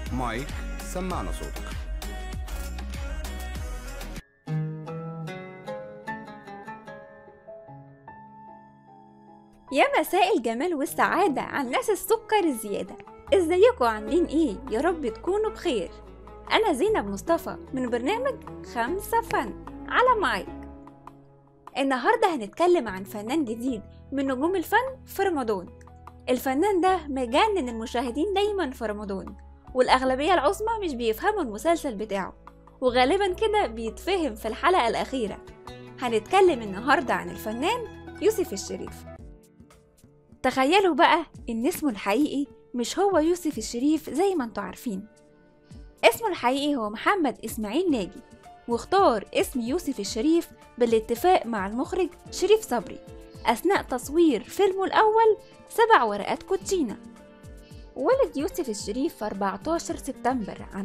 مايك سمعنا صوتك يا مساء الجمال والسعادة على الناس السكر الزيادة ازيكم عاملين ايه يا رب تكونوا بخير انا زينب مصطفى من برنامج خمسة فن على مايك النهاردة هنتكلم عن فنان جديد من نجوم الفن في رمضان الفنان ده مجنن المشاهدين دايما في رمضان والأغلبية العظمى مش بيفهموا المسلسل بتاعه وغالبا كده بيتفهم في الحلقة الأخيرة هنتكلم النهاردة عن الفنان يوسف الشريف تخيلوا بقى إن اسمه الحقيقي مش هو يوسف الشريف زي ما انتوا عارفين اسمه الحقيقي هو محمد إسماعيل ناجي واختار اسم يوسف الشريف بالاتفاق مع المخرج شريف صبري أثناء تصوير فيلمه الأول سبع ورقات كوتشينة ولد يوسف الشريف في 14 سبتمبر عام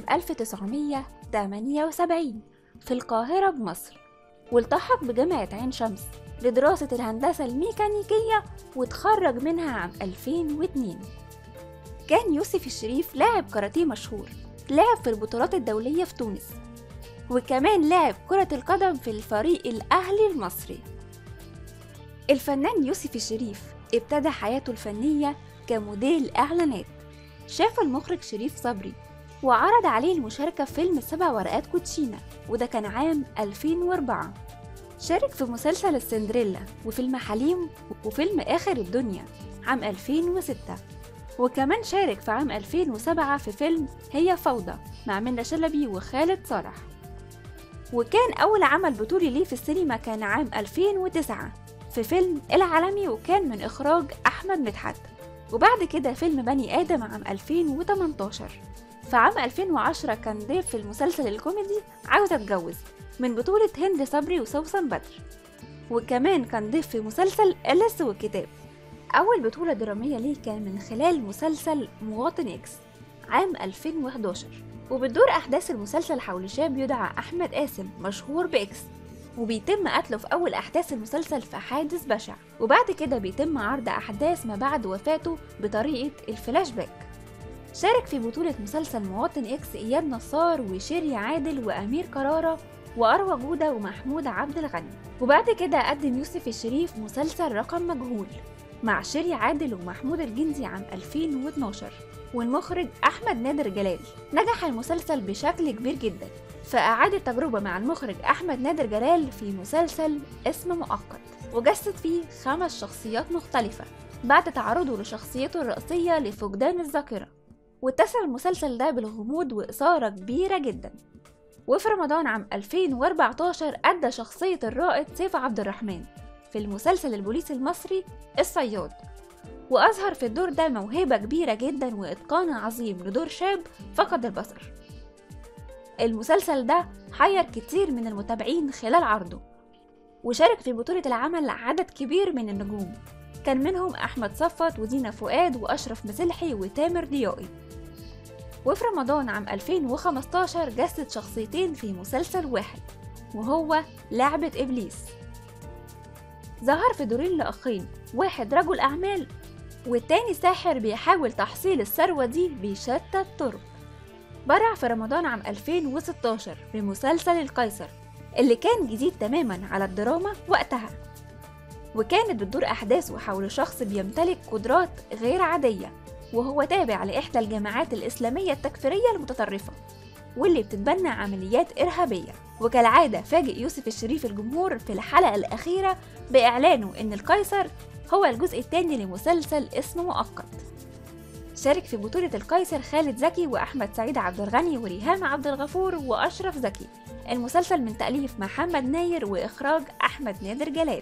1978 في القاهرة بمصر والتحق بجامعة عين شمس لدراسة الهندسة الميكانيكية وتخرج منها عام 2002 كان يوسف الشريف لاعب كاراتيه مشهور لعب في البطولات الدولية في تونس وكمان لعب كرة القدم في الفريق الأهلي المصري الفنان يوسف الشريف ابتدى حياته الفنية كموديل إعلانات شاف المخرج شريف صبري وعرض عليه المشاركة في فيلم سبع ورقات كوتشينة وده كان عام 2004 شارك في مسلسل السندريلا وفيلم حليم وفيلم آخر الدنيا عام 2006 وكمان شارك في عام 2007 في فيلم هي فوضى مع منى شلبي وخالد صالح وكان أول عمل بطولي ليه في السينما كان عام 2009 في فيلم العالمي وكان من إخراج أحمد مدحت وبعد كده فيلم بني آدم عام 2018 في عام 2010 كان ضيف في المسلسل الكوميدي عاوزة أتجوز من بطولة هند صبري وسوسن بدر وكمان كان ضيف في مسلسل أليس والكتاب أول بطولة درامية ليه كان من خلال مسلسل مواطن إكس عام 2011 وبتدور أحداث المسلسل حول شاب يدعى أحمد قاسم مشهور بإكس وبيتم قتله في أول أحداث المسلسل في حادث بشع وبعد كده بيتم عرض أحداث ما بعد وفاته بطريقة الفلاش باك شارك في بطولة مسلسل مواطن إكس إياد نصار وشيري عادل وأمير كرارة وأروى جودة ومحمود عبد الغني وبعد كده قدم يوسف الشريف مسلسل رقم مجهول مع شيري عادل ومحمود الجندي عام 2012 والمخرج أحمد نادر جلال نجح المسلسل بشكل كبير جدا فأعاد التجربة مع المخرج أحمد نادر جلال في مسلسل اسم مؤقت وجسد فيه خمس شخصيات مختلفة بعد تعرضه لشخصيته الرئيسية لفقدان الذاكرة واتسم المسلسل ده بالغموض وإثارة كبيرة جدا وفي رمضان عام 2014 أدى شخصية الرائد سيف عبد الرحمن في المسلسل البوليسي المصري الصياد وأظهر في الدور ده موهبة كبيرة جدا وإتقان عظيم لدور شاب فقد البصر المسلسل ده حير كتير من المتابعين خلال عرضه وشارك في بطولة العمل عدد كبير من النجوم كان منهم أحمد صفت ودينا فؤاد وأشرف مسلحي وتامر ضيائي وفي رمضان عام 2015 جسد شخصيتين في مسلسل واحد وهو لعبة إبليس ظهر في دورين لأخين واحد رجل أعمال والتاني ساحر بيحاول تحصيل الثروة دي بشتى الطرق برع في رمضان عام 2016 بمسلسل القيصر اللي كان جديد تماما على الدراما وقتها وكانت بتدور أحداثه حول شخص بيمتلك قدرات غير عادية وهو تابع لإحدى الجماعات الإسلامية التكفيرية المتطرفة واللي بتتبنى عمليات إرهابية وكالعادة فاجئ يوسف الشريف الجمهور في الحلقة الأخيرة بإعلانه إن القيصر هو الجزء الثاني لمسلسل اسمه مؤقت شارك في بطولة القيصر خالد زكي وأحمد سعيد عبد الغني وريهام عبد الغفور وأشرف زكي المسلسل من تأليف محمد ناير وإخراج أحمد نادر جلال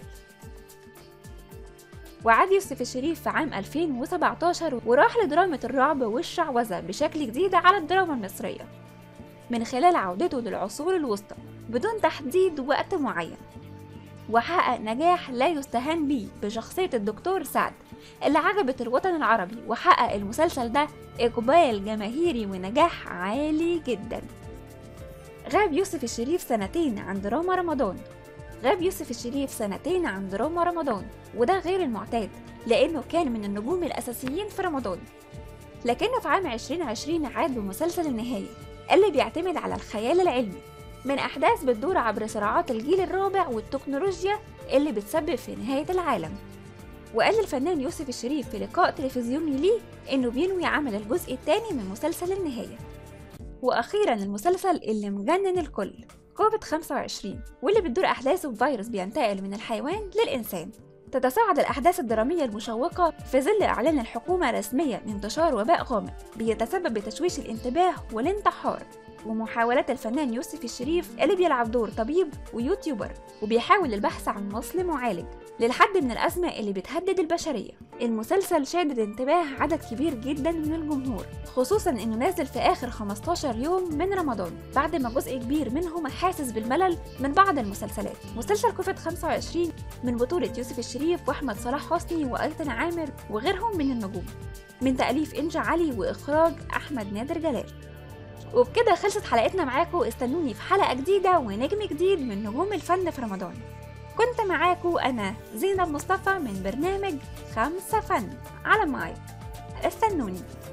وعاد يوسف الشريف في عام 2017 وراح لدراما الرعب والشعوذة بشكل جديد على الدراما المصرية من خلال عودته للعصور الوسطى بدون تحديد وقت معين وحقق نجاح لا يستهان به بشخصية الدكتور سعد اللي عجبت الوطن العربي وحقق المسلسل ده إقبال جماهيري ونجاح عالي جدا غاب يوسف الشريف سنتين عن دراما رمضان غاب يوسف الشريف سنتين عن دراما رمضان وده غير المعتاد لأنه كان من النجوم الأساسيين في رمضان لكنه في عام 2020 عاد بمسلسل النهاية اللي بيعتمد على الخيال العلمي من أحداث بتدور عبر صراعات الجيل الرابع والتكنولوجيا اللي بتسبب في نهاية العالم وقال الفنان يوسف الشريف في لقاء تلفزيوني ليه إنه بينوي عمل الجزء الثاني من مسلسل النهاية وأخيرا المسلسل اللي مجنن الكل كوفيد 25 واللي بتدور أحداثه بفيروس بينتقل من الحيوان للإنسان تتصاعد الأحداث الدرامية المشوقة في ظل إعلان الحكومة رسميا لانتشار وباء غامض بيتسبب بتشويش الانتباه والانتحار ومحاولات الفنان يوسف الشريف اللي بيلعب دور طبيب ويوتيوبر وبيحاول البحث عن مصل معالج للحد من الأزمة اللي بتهدد البشرية المسلسل شادد انتباه عدد كبير جدا من الجمهور خصوصا انه نازل في اخر 15 يوم من رمضان بعد ما جزء كبير منهم حاسس بالملل من بعض المسلسلات مسلسل كوفيد 25 من بطولة يوسف الشريف واحمد صلاح حسني وايتن عامر وغيرهم من النجوم من تأليف إنجا علي وإخراج أحمد نادر جلال وبكده خلصت حلقتنا معاكم استنوني في حلقة جديدة ونجم جديد من نجوم الفن في رمضان كنت معاكم أنا زينب مصطفى من برنامج خمسة فن على مايك استنوني